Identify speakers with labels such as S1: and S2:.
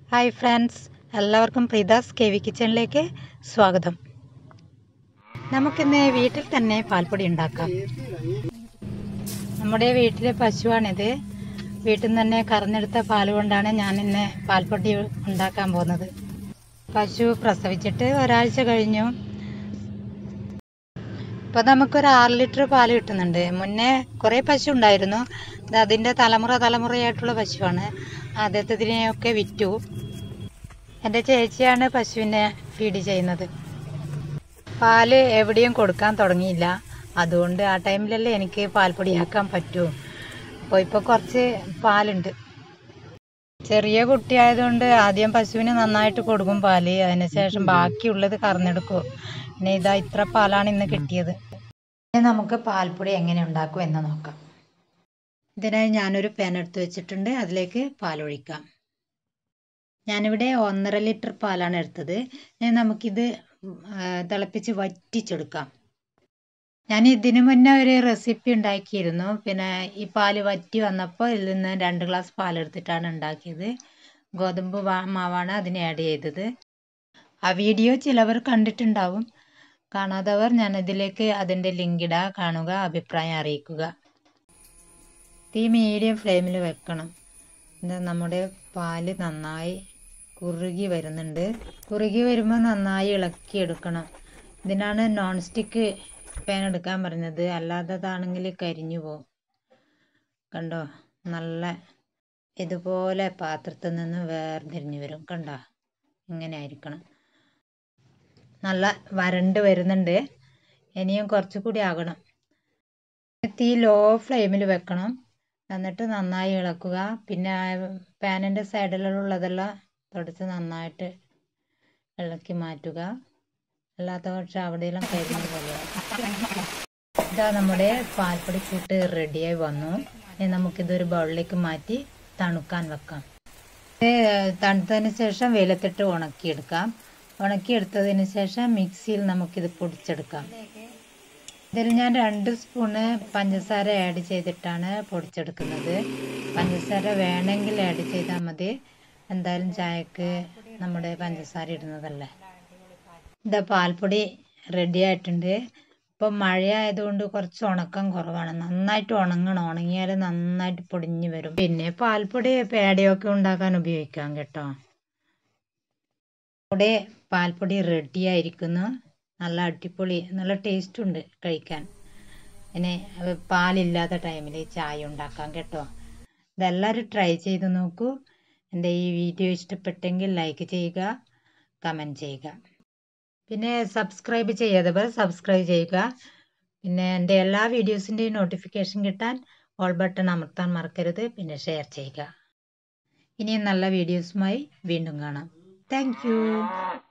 S1: hi friends എല്ലാവർക്കും പ്രീതാസ് K V കിച്ചണിലേക്ക് സ്വാഗതം നമുക്കിന്ന് വീട്ടിൽ തന്നെ പാൽപ്പൊടി ഉണ്ടാക്കാം നമ്മുടെ വീട്ടിലെ പശുവാണിത് വീട്ടിൽ നിന്ന് തന്നെ കറന്നെടുത്ത പാൽ കൊണ്ടാണ് ഞാൻ ഇന്ന് പാൽപ്പൊടി ഉണ്ടാക്കാൻ പോകുന്നത് പശു പ്രസവിച്ചിട്ട് ഒരാഴ്ച കഴിഞ്ഞു ഇപ്പൊ നമുക്കൊരു ആറ് ലിറ്റർ പാല് കിട്ടുന്നുണ്ട് മുന്നേ കുറേ പശു ഉണ്ടായിരുന്നു ഇത് അതിന്റെ തലമുറ തലമുറയായിട്ടുള്ള പശുവാണ് ആദ്യത്തതിനെയൊക്കെ വിറ്റു എൻ്റെ ചേച്ചിയാണ് പശുവിനെ ഫീഡ് ചെയ്യുന്നത് പാല് എവിടെയും കൊടുക്കാൻ തുടങ്ങിയില്ല അതുകൊണ്ട് ആ ടൈമിലല്ലേ എനിക്ക് പാൽപ്പൊടിയാക്കാൻ പറ്റൂ അപ്പോൾ ഇപ്പോൾ കുറച്ച് പാലുണ്ട് ചെറിയ കുട്ടിയായതുകൊണ്ട് ആദ്യം പശുവിന് നന്നായിട്ട് കൊടുക്കും പാല് അതിനുശേഷം ബാക്കിയുള്ളത് കറന്നെടുക്കും പിന്നെ ഇതാ ഇത്ര പാലാണ് ഇന്ന് കിട്ടിയത് ഇനി നമുക്ക് പാൽപ്പൊടി എങ്ങനെ ഉണ്ടാക്കും എന്ന് നോക്കാം ഇതിനായി ഞാനൊരു പാൻ എടുത്ത് വെച്ചിട്ടുണ്ട് അതിലേക്ക് പാലൊഴിക്കാം ഞാനിവിടെ ഒന്നര ലിറ്റർ പാലാണ് എടുത്തത് ഇനി നമുക്കിത് തിളപ്പിച്ച് വറ്റിച്ചെടുക്കാം ഞാൻ ഇതിനു മുന്നേ ഒരു റെസിപ്പി ഉണ്ടാക്കിയിരുന്നു പിന്നെ ഈ പാല് വറ്റി വന്നപ്പോൾ ഇതിൽ നിന്ന് രണ്ട് ഗ്ലാസ് പാലെടുത്തിട്ടാണ് ഉണ്ടാക്കിയത് ഗോതമ്പ് മാവാണ് അതിന് ആഡ് ചെയ്തത് ആ വീഡിയോ ചിലവർ കണ്ടിട്ടുണ്ടാവും കാണാത്തവർ ഞാൻ ഇതിലേക്ക് അതിൻ്റെ ലിങ്ക് ഇടാം കാണുക അഭിപ്രായം അറിയിക്കുക തീ മീഡിയം ഫ്ലെയിമിൽ വെക്കണം ഇത് നമ്മുടെ പാല് നന്നായി കുറുകി വരുന്നുണ്ട് കുറുകി വരുമ്പോൾ നന്നായി ഇളക്കിയെടുക്കണം ഇതിനാണ് നോൺ സ്റ്റിക്ക് പാൻ എടുക്കാൻ പറഞ്ഞത് അല്ലാത്തതാണെങ്കിൽ കരിഞ്ഞു പോകും കണ്ടോ നല്ല ഇതുപോലെ പാത്രത്തിൽ നിന്ന് വേർതിരിഞ്ഞു വരും കണ്ടോ ഇങ്ങനെ ആയിരിക്കണം നല്ല വരണ്ട് വരുന്നുണ്ട് ഇനിയും കുറച്ചുകൂടി ആകണം തീ ലോ ഫ്ലെയിമിൽ വെക്കണം എന്നിട്ട് നന്നായി ഇളക്കുക പിന്നെ പാനിൻ്റെ സൈഡിലുള്ളതെല്ലാം തുടച്ച് നന്നായിട്ട് ഇളക്കി മാറ്റുക അല്ലാത്ത പക്ഷം അവിടെയെല്ലാം കരിഞ്ഞ പോലെയാവും ഇതാ നമ്മുടെ പാൽപ്പൊടി കൂട്ട് റെഡിയായി വന്നു ഇനി നമുക്കിതൊരു ബൗളിലേക്ക് മാറ്റി തണുക്കാൻ വെക്കാം തണുത്തതിന് ശേഷം വെയിലത്തിട്ട് ഉണക്കിയെടുക്കാം ഉണക്കിയെടുത്തതിന് ശേഷം മിക്സിയിൽ നമുക്കിത് പൊടിച്ചെടുക്കാം ഇതിൽ ഞാൻ രണ്ട് സ്പൂണ് പഞ്ചസാര ആഡ് ചെയ്തിട്ടാണ് പൊടിച്ചെടുക്കുന്നത് പഞ്ചസാര വേണമെങ്കിൽ ആഡ് ചെയ്താൽ മതി എന്തായാലും ചായക്ക് നമ്മുടെ പഞ്ചസാര ഇടുന്നതല്ലേ ഇതാ പാൽപ്പൊടി റെഡി ആയിട്ടുണ്ട് ഇപ്പം മഴയായതുകൊണ്ട് കുറച്ച് ഉണക്കം കുറവാണ് നന്നായിട്ട് ഉണങ്ങണം ഉണങ്ങിയാൽ നന്നായിട്ട് പൊടിഞ്ഞു വരും പിന്നെ പാൽപ്പൊടി പേടയൊക്കെ ഉണ്ടാക്കാൻ ഉപയോഗിക്കാം കേട്ടോ ഇവിടെ പാൽപ്പൊടി റെഡി ആയിരിക്കുന്നു നല്ല അടിപൊളി നല്ല ടേസ്റ്റ് ഉണ്ട് കഴിക്കാൻ പിന്നെ പാലില്ലാത്ത ടൈമിൽ ചായ ഉണ്ടാക്കാം കേട്ടോ ഇതെല്ലാവരും ട്രൈ ചെയ്ത് നോക്കൂ എൻ്റെ ഈ വീഡിയോ ഇഷ്ടപ്പെട്ടെങ്കിൽ ലൈക്ക് ചെയ്യുക കമൻറ്റ് ചെയ്യുക പിന്നെ സബ്സ്ക്രൈബ് ചെയ്യാത്തവർ സബ്സ്ക്രൈബ് ചെയ്യുക പിന്നെ എൻ്റെ എല്ലാ വീഡിയോസിൻ്റെയും നോട്ടിഫിക്കേഷൻ കിട്ടാൻ ഓൾ ബട്ടൺ അമർത്താൻ മറക്കരുത് പിന്നെ ഷെയർ ചെയ്യുക ഇനിയും നല്ല വീഡിയോസുമായി വീണ്ടും കാണാം താങ്ക്